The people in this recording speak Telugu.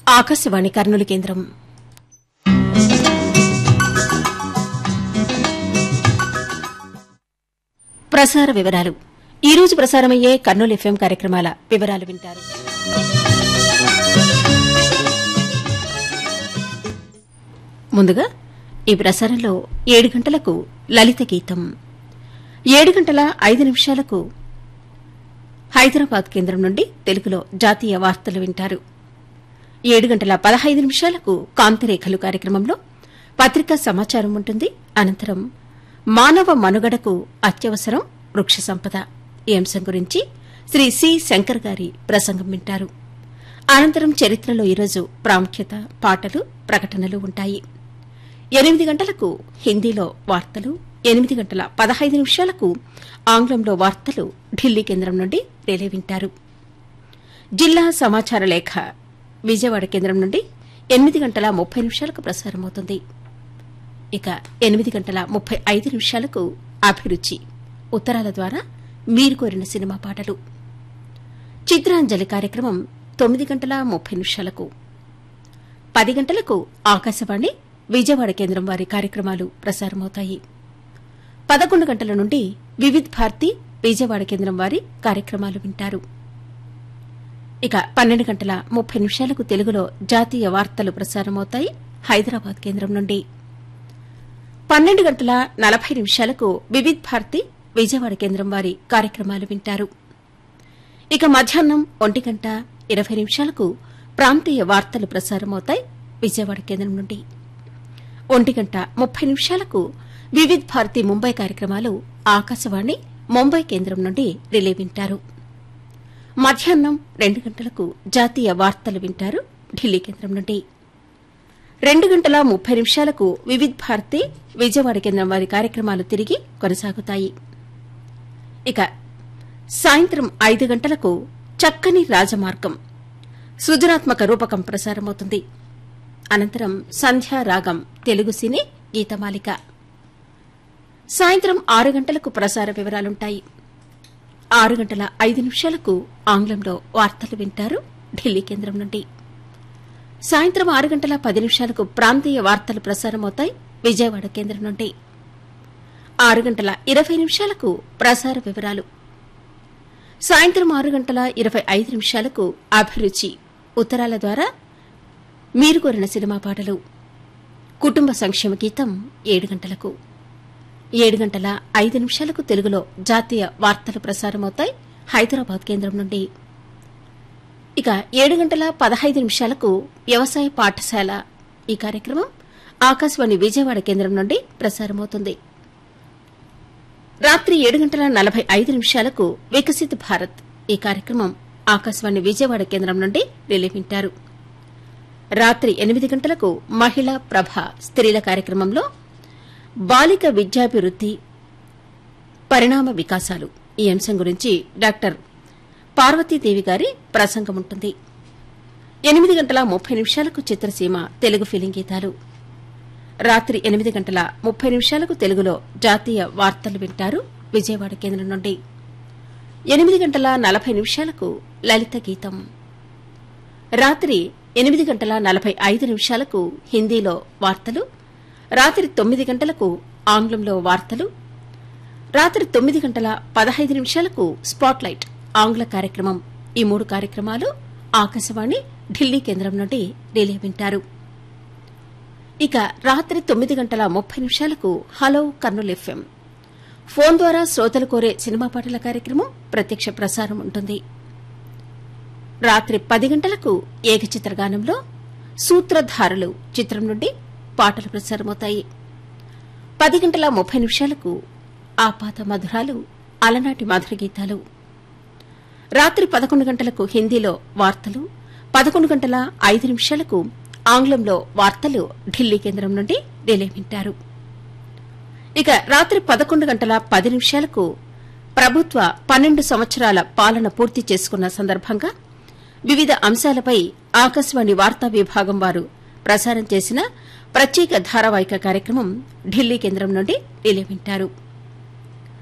ఆకాశవాణి కర్నూలు కేంద్రం ప్రసార వివరాలు ఈ రోజు ప్రసారమయ్యే కర్నూలు ఎఫ్ఎం కార్యక్రమాల వివరాలు వింటారు ముందుగా ఈ ప్రసారంలో ఏడు గంటలకు లలిత గీతం ఏడు గంటల ఐదు నిమిషాలకు హైదరాబాద్ కేంద్రం నుండి తెలుగులో జాతీయ వార్తలు వింటారు ఏడు గంటల పదహైదు నిమిషాలకు కాంతిరేఖలు కార్యక్రమంలో పత్రికా సమాచారం ఉంటుంది అనంతరం మానవ మనుగడకు అత్యవసరం వృక్ష సంపద ఈ అంశం గురించి శ్రీ సి శంకర్ గారి ప్రసంగం వింటారు అనంతరం చరిత్రలో ఈరోజు ప్రాముఖ్యత పాటలు ప్రకటనలు ఉంటాయి ఎనిమిది గంటలకు హిందీలో వార్తలు ఎనిమిది గంటల పదహైదు నిమిషాలకు ఆంగ్లంలో వార్తలు ఢిల్లీ కేంద్రం నుండి రిలే వింటారు జిల్లా సమాచార లేఖ విజయవాడ కేంద్రం నుండి ఎనిమిది గంటల ముప్పై నిమిషాలకు ప్రసారమవుతుంది ఇక ఎనిమిది గంటల ముప్పై ఐదు నిమిషాలకు అభిరుచి ఉత్తరాల ద్వారా మీరు కోరిన సినిమా పాటలు చిత్రాంజలి కార్యక్రమం తొమ్మిది గంటల ముప్పై నిమిషాలకు పది గంటలకు ఆకాశవాణి విజయవాడ కేంద్రం వారి కార్యక్రమాలు ప్రసారమవుతాయి పదకొండు గంటల నుండి వివిధ్ భారతి విజయవాడ కేంద్రం వారి కార్యక్రమాలు వింటారు ఇక పన్నెండు గంటల ముప్పై నిమిషాలకు తెలుగులో జాతీయ వార్తలు ప్రసారమవుతాయి హైదరాబాద్ కేంద్రం నుండి పన్నెండు గంటల నలభై నిమిషాలకు వివిధ్ భారతి విజయవాడ కేంద్రం వారి కార్యక్రమాలు వింటారు ఇక మధ్యాహ్నం ఒంటి గంట ఇరవై నిమిషాలకు ప్రాంతీయ వార్తలు ప్రసారమవుతాయి విజయవాడ కేంద్రం నుండి ఒంటి గంట ముప్పై నిమిషాలకు వివిధ్ భారతి ముంబై కార్యక్రమాలు ఆకాశవాణి ముంబై కేంద్రం నుండి రిలే వింటారు మధ్యాహ్నం రెండు గంటలకు జాతీయ వార్తలు వింటారు ఢిల్లీ కేంద్రం నుండి రెండు గంటల ముప్పై నిమిషాలకు వివిధ్ భారతి విజయవాడ కేంద్రం వారి కార్యక్రమాలు తిరిగి కొనసాగుతాయి ఇక సాయంత్రం ఐదు గంటలకు చక్కని రాజమార్గం సృజనాత్మక రూపకం ప్రసారమవుతుంది అనంతరం సంధ్యా రాగం తెలుగు సినీ గీతమాలిక సాయంత్రం ఆరు గంటలకు ప్రసార వివరాలుంటాయి ఆరు గంటల ఐదు నిమిషాలకు ఆంగ్లంలో వార్తలు వింటారు ఢిల్లీ కేంద్రం నుండి సాయంత్రం ఆరు గంటల పది నిమిషాలకు ప్రాంతీయ వార్తలు ప్రసారమవుతాయి విజయవాడ కేంద్రం నుండి ఆరు గంటల ఇరవై నిమిషాలకు ప్రసార వివరాలు సాయంత్రం ఆరు గంటల ఇరవై ఐదు నిమిషాలకు అభిరుచి ఉత్తరాల ద్వారా మీరు కోరిన సినిమా పాటలు కుటుంబ సంక్షేమ గీతం ఏడు గంటలకు ఏడు గంటల ఐదు నిమిషాలకు తెలుగులో జాతీయ వార్తలు ప్రసారమవుతాయి హైదరాబాద్ కేంద్రం నుండి ఇక ఏడు గంటల పదహైదు నిమిషాలకు వ్యవసాయ పాఠశాల ఈ కార్యక్రమం ఆకాశవాణి విజయవాడ కేంద్రం నుండి ప్రసారమవుతుంది రాత్రి ఏడు గంటల నలభై ఐదు నిమిషాలకు వికసిత్ భారత్ ఈ కార్యక్రమం ఆకాశవాణి విజయవాడ కేంద్రం నుండి రిలే వింటారు రాత్రి ఎనిమిది గంటలకు మహిళా ప్రభ స్త్రీల కార్యక్రమంలో బాలిక విద్యాభివృద్ది పరిణామ వికాసాలు ఈ అంశం గురించి డాక్టర్ పార్వతీదేవి గారి ప్రసంగం ఉంటుంది ఎనిమిది గంటల ముప్పై నిమిషాలకు చిత్రసీమ తెలుగు ఫిలిం గీతాలు రాత్రి ఎనిమిది గంటల ముప్పై నిమిషాలకు తెలుగులో జాతీయ వార్తలు వింటారు విజయవాడ కేంద్రం నుండి ఎనిమిది గంటల నలభై నిమిషాలకు లలిత గీతం రాత్రి ఎనిమిది గంటల నలభై ఐదు నిమిషాలకు హిందీలో వార్తలు రాత్రి తొమ్మిది గంటలకు ఆంగ్లంలో వార్తలు రాత్రి తొమ్మిది గంటల పదహైదు నిమిషాలకు స్పాట్లైట్ ఆంగ్ల కార్యక్రమం ఈ మూడు కార్యక్రమాలు ఆకాశవాణి ఢిల్లీ కేంద్రం నుండి రిలే వింటారు ఇక రాత్రి తొమ్మిది గంటల ముప్పై నిమిషాలకు హలో కర్నూలు ఎఫ్ఎం ఫోన్ ద్వారా శ్రోతలు కోరే సినిమా పాటల కార్యక్రమం ప్రత్యక్ష ప్రసారం ఉంటుంది రాత్రి పది గంటలకు ఏకచిత్రగానంలో సూత్రధారులు చిత్రం నుండి పాటలు ప్రసారమవుతాయి పది గంటల ముప్పై నిమిషాలకు ఆపాత మధురాలు అలనాటి మధుర గీతాలు రాత్రి పదకొండు గంటలకు హిందీలో వార్తలు పదకొండు గంటల ఐదు నిమిషాలకు ఆంగ్లంలో వార్తలు ఢిల్లీ కేంద్రం నుండి రిలే వింటారు ఇక రాత్రి పదకొండు గంటల పది నిమిషాలకు ప్రభుత్వ పన్నెండు సంవత్సరాల పాలన పూర్తి చేసుకున్న సందర్భంగా వివిధ అంశాలపై ఆకాశవాణి వార్తా విభాగం వారు ప్రసారం చేసిన ప్రత్యేక ధారావాహిక కార్యక్రమం ఢిల్లీ కేంద్రం నుండి రిలే వింటారు